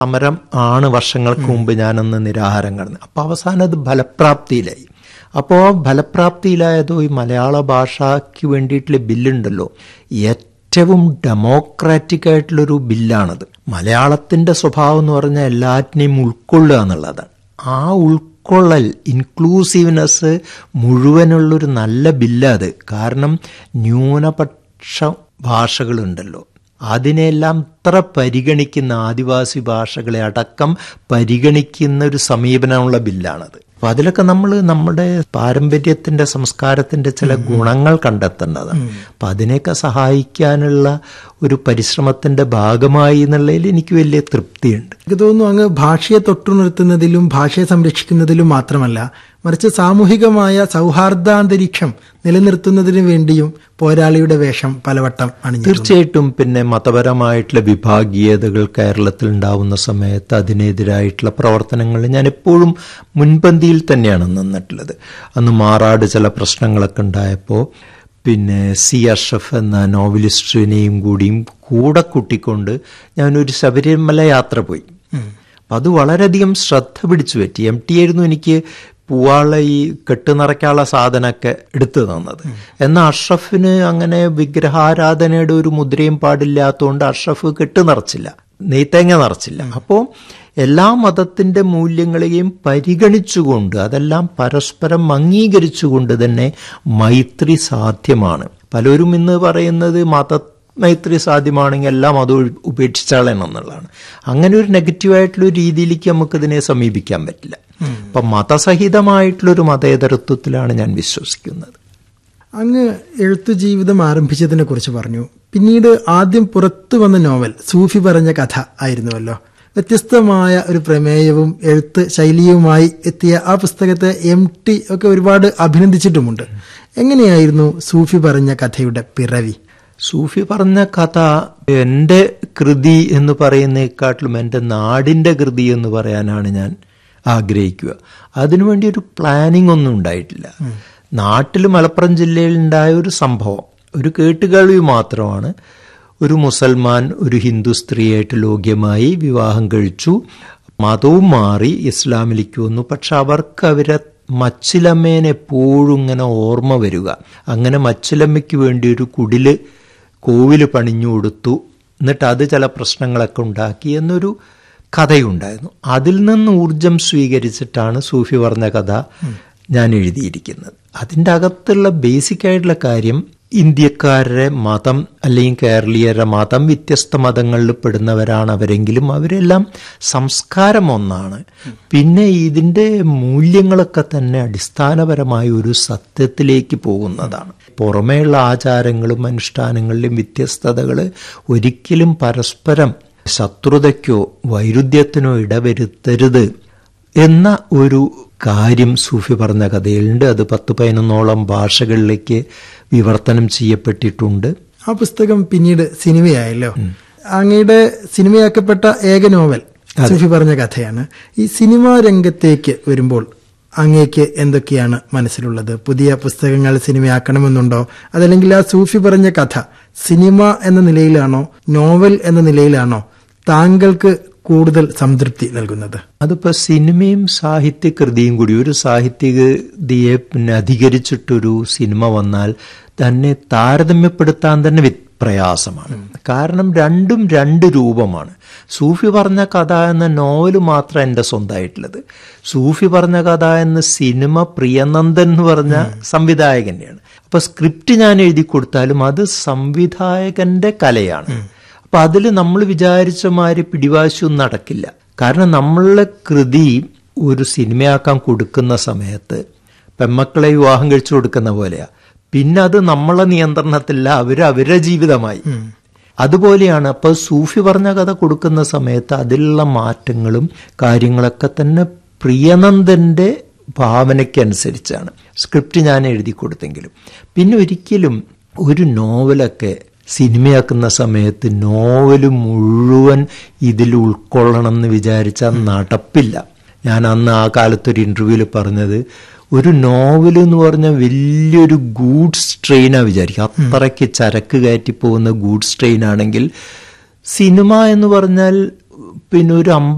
സമരം ആണ് വർഷങ്ങൾക്ക് മുമ്പ് ഞാനന്ന് നിരാഹാരം കിടന്നത് അപ്പോൾ അവസാനം അത് ഫലപ്രാപ്തിയിലായി അപ്പോൾ ഫലപ്രാപ്തിയിലായതോ ഈ മലയാള ഭാഷയ്ക്ക് വേണ്ടിയിട്ടുള്ള ബില്ലുണ്ടല്ലോ ഏറ്റവും ഡെമോക്രാറ്റിക് ആയിട്ടുള്ളൊരു ബില്ലാണത് മലയാളത്തിന്റെ സ്വഭാവം എന്ന് പറഞ്ഞാൽ എല്ലാറ്റിനെയും ഉൾക്കൊള്ളുക എന്നുള്ളതാണ് ആ ഉൾക്കൊള്ളൽ ഇൻക്ലൂസീവ്നെസ് മുഴുവനുള്ളൊരു നല്ല ബില്ലത് കാരണം ന്യൂനപക്ഷ ഭാഷകളുണ്ടല്ലോ അതിനെല്ലാം ഇത്ര പരിഗണിക്കുന്ന ആദിവാസി ഭാഷകളെ അടക്കം പരിഗണിക്കുന്ന ഒരു സമീപനമുള്ള ബില്ലാണത് അപ്പൊ അതിലൊക്കെ നമ്മൾ നമ്മുടെ പാരമ്പര്യത്തിന്റെ സംസ്കാരത്തിന്റെ ചില ഗുണങ്ങൾ കണ്ടെത്തേണ്ടതാണ് അപ്പൊ അതിനെയൊക്കെ സഹായിക്കാനുള്ള ഒരു പരിശ്രമത്തിന്റെ ഭാഗമായി എന്നുള്ളതിൽ എനിക്ക് വലിയ തൃപ്തിയുണ്ട് എനിക്ക് തോന്നുന്നു അങ്ങ് ഭാഷയെ തൊട്ടുണർത്തുന്നതിലും ഭാഷയെ സംരക്ഷിക്കുന്നതിലും മാത്രമല്ല മറിച്ച് സാമൂഹികമായ സൗഹാർദ്ദാന്തരീക്ഷം നിലനിർത്തുന്നതിനു വേണ്ടിയും പോരാളിയുടെ വേഷം പലവട്ടം അണിഞ്ഞു തീർച്ചയായിട്ടും പിന്നെ മതപരമായിട്ടുള്ള വിഭാഗീയതകൾ കേരളത്തിൽ ഉണ്ടാവുന്ന സമയത്ത് അതിനെതിരായിട്ടുള്ള പ്രവർത്തനങ്ങൾ ഞാൻ എപ്പോഴും മുൻപന്തിയിൽ തന്നെയാണ് നിന്നിട്ടുള്ളത് അന്ന് മാറാട് ചില പ്രശ്നങ്ങളൊക്കെ ഉണ്ടായപ്പോൾ പിന്നെ സി അഷഫ് എന്ന നോവലിസ്റ്റിനെയും കൂടിയും കൂടെ കൂട്ടിക്കൊണ്ട് ഞാനൊരു ശബരിമല യാത്ര പോയി അപ്പം അത് വളരെയധികം ശ്രദ്ധ പിടിച്ചു പറ്റി എം ടി ആയിരുന്നു എനിക്ക് പൂവാള ഈ കെട്ടുനിറയ്ക്കാനുള്ള സാധനമൊക്കെ എടുത്തു തന്നത് എന്നാൽ അഷ്റഫിന് അങ്ങനെ വിഗ്രഹാരാധനയുടെ ഒരു മുദ്രയും പാടില്ലാത്തതുകൊണ്ട് അഷ്റഫ് കെട്ട് നിറച്ചില്ല നെയ്ത്തേങ്ങ നിറച്ചില്ല അപ്പോൾ എല്ലാ മതത്തിന്റെ മൂല്യങ്ങളെയും പരിഗണിച്ചുകൊണ്ട് അതെല്ലാം പരസ്പരം അംഗീകരിച്ചുകൊണ്ട് തന്നെ മൈത്രി സാധ്യമാണ് പലരും ഇന്ന് പറയുന്നത് മത മൈത്രി സാധ്യമാണെങ്കിൽ എല്ലാം അത് ഉപേക്ഷിച്ചാളണം എന്നുള്ളതാണ് അങ്ങനെ ഒരു നെഗറ്റീവായിട്ടുള്ള ഒരു രീതിയിലേക്ക് നമുക്കിതിനെ സമീപിക്കാൻ പറ്റില്ല അപ്പം മതസഹിതമായിട്ടുള്ളൊരു മതേതരത്വത്തിലാണ് ഞാൻ വിശ്വസിക്കുന്നത് അങ്ങ് എഴുത്തു ജീവിതം ആരംഭിച്ചതിനെ കുറിച്ച് പറഞ്ഞു പിന്നീട് ആദ്യം പുറത്തു വന്ന നോവൽ സൂഫി പറഞ്ഞ കഥ ആയിരുന്നുവല്ലോ വ്യത്യസ്തമായ ഒരു പ്രമേയവും എഴുത്ത് ശൈലിയുമായി എത്തിയ ആ പുസ്തകത്തെ എം ടി ഒക്കെ ഒരുപാട് അഭിനന്ദിച്ചിട്ടുമുണ്ട് എങ്ങനെയായിരുന്നു സൂഫി പറഞ്ഞ കഥയുടെ പിറവി സൂഫി പറഞ്ഞ കഥ എൻ്റെ കൃതി എന്ന് പറയുന്നതിനെക്കാട്ടിലും എൻ്റെ നാടിൻ്റെ കൃതി എന്ന് പറയാനാണ് ഞാൻ ആഗ്രഹിക്കുക അതിനുവേണ്ടി ഒരു പ്ലാനിംഗ് ഒന്നും ഉണ്ടായിട്ടില്ല നാട്ടിൽ മലപ്പുറം ജില്ലയിൽ ഉണ്ടായ ഒരു സംഭവം ഒരു കേട്ടുകേൾവി മാത്രമാണ് ഒരു മുസൽമാൻ ഒരു ഹിന്ദു സ്ത്രീയായിട്ട് ലോക്യമായി വിവാഹം കഴിച്ചു മതവും മാറി ഇസ്ലാമിലേക്ക് വന്നു പക്ഷെ അവർക്ക് അവരെ മച്ചിലമ്മേനെ എപ്പോഴും ഇങ്ങനെ ഓർമ്മ വരിക അങ്ങനെ മച്ചിലമ്മയ്ക്ക് വേണ്ടി ഒരു കുടില് കോവില് പണിഞ്ഞു കൊടുത്തു എന്നിട്ട് അത് ചില പ്രശ്നങ്ങളൊക്കെ ഉണ്ടാക്കി എന്നൊരു കഥയുണ്ടായിരുന്നു അതിൽ നിന്ന് ഊർജം സ്വീകരിച്ചിട്ടാണ് സൂഫി പറഞ്ഞ കഥ ഞാൻ എഴുതിയിരിക്കുന്നത് അതിൻ്റെ അകത്തുള്ള ബേസിക് ആയിട്ടുള്ള കാര്യം ഇന്ത്യക്കാരുടെ മതം അല്ലെങ്കിൽ കേരളീയരുടെ മതം വ്യത്യസ്ത മതങ്ങളിൽ പെടുന്നവരാണ് അവരെങ്കിലും അവരെല്ലാം സംസ്കാരം ഒന്നാണ് പിന്നെ ഇതിൻ്റെ മൂല്യങ്ങളൊക്കെ തന്നെ അടിസ്ഥാനപരമായ ഒരു സത്യത്തിലേക്ക് പോകുന്നതാണ് പുറമേയുള്ള ആചാരങ്ങളും അനുഷ്ഠാനങ്ങളിലും വ്യത്യസ്തതകൾ ഒരിക്കലും പരസ്പരം ശത്രുതയ്ക്കോ വൈരുദ്ധ്യത്തിനോ ഇടവരുത്തരുത് എന്ന ഒരു കാര്യം സൂഫി പറഞ്ഞ കഥയിലുണ്ട് അത് പത്ത് പതിനൊന്നോളം ഭാഷകളിലേക്ക് വിവർത്തനം ചെയ്യപ്പെട്ടിട്ടുണ്ട് ആ പുസ്തകം പിന്നീട് സിനിമയായല്ലോ അങ്ങയുടെ സിനിമയാക്കപ്പെട്ട ഏക നോവൽ സൂഫി പറഞ്ഞ കഥയാണ് ഈ സിനിമാ രംഗത്തേക്ക് വരുമ്പോൾ അങ്ങേക്ക് എന്തൊക്കെയാണ് മനസ്സിലുള്ളത് പുതിയ പുസ്തകങ്ങൾ സിനിമയാക്കണമെന്നുണ്ടോ അതല്ലെങ്കിൽ ആ സൂഫി പറഞ്ഞ കഥ സിനിമ എന്ന നിലയിലാണോ നോവൽ എന്ന നിലയിലാണോ താങ്കൾക്ക് കൂടുതൽ സംതൃപ്തി നൽകുന്നത് അതിപ്പോ സിനിമയും സാഹിത്യകൃതിയും കൂടി ഒരു സാഹിത്യകൃതിയെ പിന്നെ അധികരിച്ചിട്ടൊരു സിനിമ വന്നാൽ തന്നെ താരതമ്യപ്പെടുത്താൻ തന്നെ വി- പ്രയാസമാണ് കാരണം രണ്ടും രണ്ട് രൂപമാണ് സൂഫി പറഞ്ഞ കഥ എന്ന നോവല് മാത്രം എൻ്റെ സ്വന്തമായിട്ടുള്ളത് സൂഫി പറഞ്ഞ കഥ എന്ന സിനിമ പ്രിയനന്ദൻ എന്ന് പറഞ്ഞ സംവിധായകന്റെയാണ് അപ്പൊ സ്ക്രിപ്റ്റ് ഞാൻ എഴുതി കൊടുത്താലും അത് സംവിധായകന്റെ കലയാണ് അപ്പൊ അതിൽ നമ്മൾ വിചാരിച്ച മാതിരി പിടിവാശിയൊന്നും നടക്കില്ല കാരണം നമ്മളുടെ കൃതി ഒരു സിനിമയാക്കാൻ കൊടുക്കുന്ന സമയത്ത് പെമ്മക്കളെ വിവാഹം കഴിച്ചു കൊടുക്കുന്ന പോലെയാ പിന്നെ അത് നമ്മളെ നിയന്ത്രണത്തില്ല അവര് അവരുടെ ജീവിതമായി അതുപോലെയാണ് അപ്പൊ സൂഫി പറഞ്ഞ കഥ കൊടുക്കുന്ന സമയത്ത് അതിലുള്ള മാറ്റങ്ങളും കാര്യങ്ങളൊക്കെ തന്നെ പ്രിയനന്ദന്റെ ഭാവനയ്ക്കനുസരിച്ചാണ് സ്ക്രിപ്റ്റ് ഞാൻ എഴുതി കൊടുത്തെങ്കിലും പിന്നെ ഒരിക്കലും ഒരു നോവലൊക്കെ സിനിമയാക്കുന്ന സമയത്ത് നോവൽ മുഴുവൻ ഇതിൽ ഉൾക്കൊള്ളണം എന്ന് വിചാരിച്ചാൽ നടപ്പില്ല ഞാൻ അന്ന് ആ കാലത്തൊരു ഇന്റർവ്യൂവിൽ പറഞ്ഞത് ഒരു നോവൽ എന്ന് പറഞ്ഞാൽ വലിയൊരു ഗൂഡ്സ് ട്രെയിനാണ് വിചാരിക്കുക അത്രയ്ക്ക് ചരക്ക് കയറ്റി പോകുന്ന ഗൂഡ്സ് ട്രെയിൻ ആണെങ്കിൽ സിനിമ എന്ന് പറഞ്ഞാൽ പിന്നെ ഒരു അമ്പ